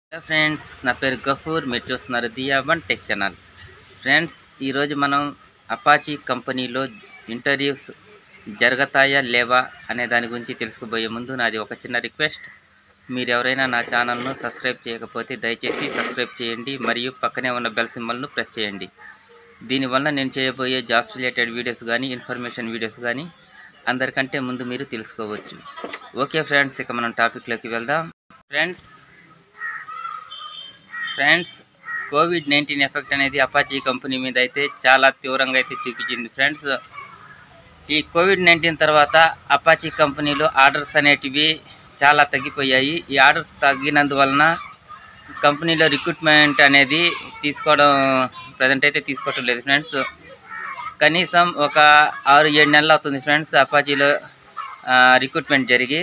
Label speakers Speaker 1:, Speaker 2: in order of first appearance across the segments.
Speaker 1: hello friends నా పేరు గఫూర్ మీరు చూస్తున్నారు the A one tech channel friends ఈరోజు మనం అపాచీ కంపెనీలో ఇంటర్వ్యూస్ జరుగుతాయా లేవా అనే దాని గురించి తెలుసుకోబోయే ముందు నాది ఒక చిన్న రిక్వెస్ట్ మీరు ఎవరైనా నా ఛానల్ను సబ్స్క్రైబ్ చేయకపోతే దయచేసి సబ్స్క్రైబ్ చేయండి మరియు పక్కనే ఉన్న బెల్ సింబల్ను ప్రెస్ చేయండి దీనివల్ల నేను చేయబోయే జాబ్స్ రిలేటెడ్ వీడియోస్ కానీ ఇన్ఫర్మేషన్ వీడియోస్ కానీ అందరికంటే ముందు మీరు తెలుసుకోవచ్చు ఓకే ఫ్రెండ్స్ ఇక మనం టాపిక్లోకి వెళ్దాం friends friends covid nineteen effect అనేది అపాచీ కంపెనీ మీద అయితే చాలా తీవ్రంగా అయితే చూపించింది ఫ్రెండ్స్ ఈ కోవిడ్ నైన్టీన్ తర్వాత అపాచీ కంపెనీలో ఆర్డర్స్ అనేటివి చాలా తగ్గిపోయాయి ఈ ఆర్డర్స్ తగ్గినందువలన కంపెనీలో రిక్రూట్మెంట్ అనేది తీసుకోవడం ప్రజెంట్ అయితే తీసుకోవటం లేదు ఫ్రెండ్స్ కనీసం ఒక ఆరు ఏడు నెలలు అవుతుంది ఫ్రెండ్స్ అపాచీలో రిక్రూట్మెంట్ జరిగి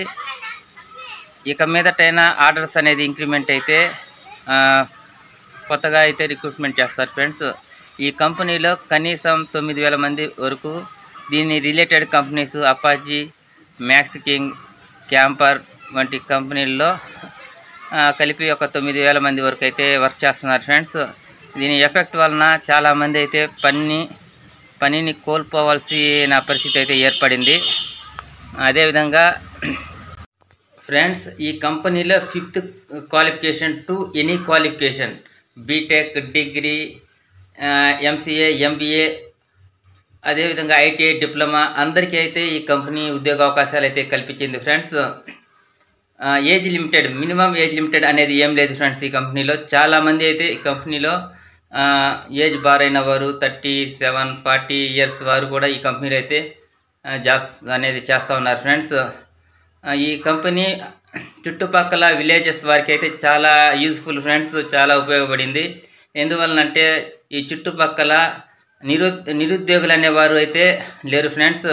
Speaker 1: ఇక మీదటైనా ఆర్డర్స్ అనేది ఇంక్రిమెంట్ అయితే ఆ, కొత్తగా అయితే రిక్రూట్మెంట్ చేస్తారు ఫ్రెండ్స్ ఈ కంపెనీలో కనీసం తొమ్మిది వేల మంది వరకు దీని related companies Apache Max King Camper వంటి కంపెనీల్లో ఆ, కలిపి ఒక తొమ్మిది వేల మంది వరకు అయితే వర్క్ చేస్తున్నారు ఫ్రెండ్స్ దీని ఎఫెక్ట్ వలన చాలామంది అయితే పని పనిని కోల్పోవాల్సిన పరిస్థితి అయితే ఏర్పడింది అదేవిధంగా ఫ్రెండ్స్ ఈ కంపెనీలో fifth qualification to any qualification BTech degree MCA MBA అదేవిధంగా ఐటీఐ డిప్లొమా అందరికీ అయితే ఈ కంపెనీ ఉద్యోగ అవకాశాలు అయితే కల్పించింది ఫ్రెండ్స్ ఆ, age limited minimum age limited అనేది ఏం లేదు ఫ్రెండ్స్ ఈ కంపెనీలో చాలామంది అయితే ఈ కంపెనీలో ఆ, ఏజ్ బార్ అయిన వారు థర్టీ సెవెన్ ఫార్టీ ఇయర్స్ వారు కూడా ఈ కంపెనీలో అయితే ఆ, జాబ్స్ అనేది చేస్తూ ఉన్నారు ఫ్రెండ్స్ ఆ, ఈ కంపెనీ చుట్టుపక్కల విలేజెస్ వారికి అయితే చాలా యూజ్ఫుల్ ఫ్రెండ్స్ చాలా ఉపయోగపడింది ఎందువలనంటే ఈ చుట్టుపక్కల నిరు నిరుద్యోగులు అనేవారు అయితే లేరు ఫ్రెండ్స్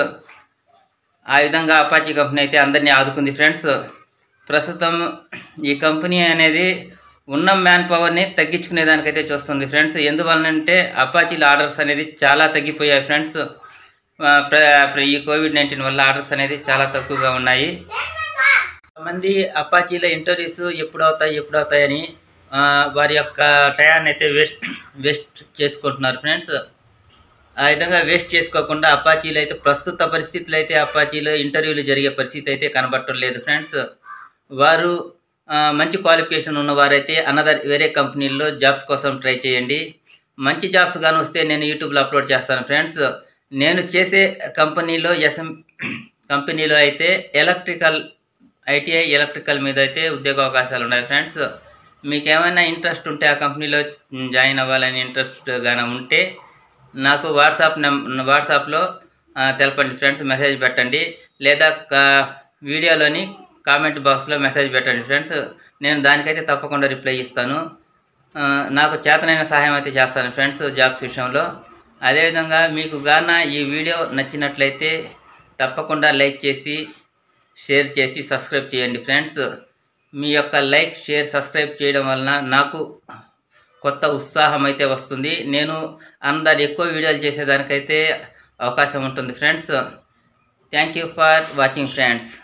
Speaker 1: ఆ విధంగా అపాచీ కంపెనీ అయితే అందరినీ ఆదుకుంది ఫ్రెండ్స్ ప్రస్తుతం ఈ కంపెనీ అనేది ఉన్న మ్యాన్ పవర్ని తగ్గించుకునే దానికైతే చూస్తుంది ఫ్రెండ్స్ ఎందువలనంటే అపాచీల ఆర్డర్స్ అనేది చాలా తగ్గిపోయాయి ఫ్రెండ్స్ ఆ, ప్ర- ప్ర- ఈ కోవిడ్ నైన్టీన్ వల్ల ఆర్డర్స్ అనేది చాలా తక్కువగా ఉన్నాయి మంది అపాచీలో ఇంటర్వ్యూస్ ఎప్పుడు అవుతాయి ఎప్పుడు అవుతాయని ఆ, వారి యొక్క టయాన్ని అయితే వేస్ట్ వేస్ట్ చేసుకుంటున్నారు ఫ్రెండ్స్ ఆ విధంగా వేస్ట్ చేసుకోకుండా అపాచీలో అయితే ప్రస్తుత పరిస్థితులు అయితే అపాచీలో ఇంటర్వ్యూలు జరిగే పరిస్థితి అయితే కనబడటం లేదు ఫ్రెండ్స్ వారు ఆ, మంచి క్వాలిఫికేషన్ ఉన్నవారైతే అనదర్ వేరే కంపెనీల్లో జాబ్స్ కోసం ట్రై చేయండి మంచి జాబ్స్ కానీ వస్తే నేను యూట్యూబ్లో అప్లోడ్ చేస్తాను ఫ్రెండ్స్ నేను చేసే కంపెనీలో ఎస్ఎం కంపెనీలో అయితే ఎలక్ట్రికల్ ఐటీఐ ఎలక్ట్రికల్ మీద అయితే ఉద్యోగ అవకాశాలు ఉన్నాయి ఫ్రెండ్స్ మీకు ఏమైనా ఇంట్రెస్ట్ ఉంటే ఆ కంపెనీలో జాయిన్ అవ్వాలని ఇంట్రెస్ట్ కానీ ఉంటే నాకు వాట్సాప్ నెం వాట్సాప్లో ఆ, తెలపండి ఫ్రెండ్స్ మెసేజ్ పెట్టండి లేదా కా- వీడియోలోని కామెంట్ బాక్స్లో మెసేజ్ పెట్టండి ఫ్రెండ్స్ నేను దానికైతే తప్పకుండా రిప్లై ఇస్తాను ఆ, నాకు చేతనైన సహాయం అయితే చేస్తాను ఫ్రెండ్స్ జాబ్స్ విషయంలో అదేవిధంగా మీకు గాన ఈ వీడియో నచ్చినట్లయితే తప్పకుండా లైక్ చేసి షేర్ చేసి సబ్స్క్రైబ్ చేయండి ఫ్రెండ్స్ మీ యొక్క లైక్ షేర్ సబ్స్క్రైబ్ చేయడం వలన నాకు కొత్త ఉత్సాహం అయితే వస్తుంది నేను అందరు ఎక్కువ వీడియోలు చేసేదానికైతే అవకాశం ఉంటుంది friends thank you for watching friends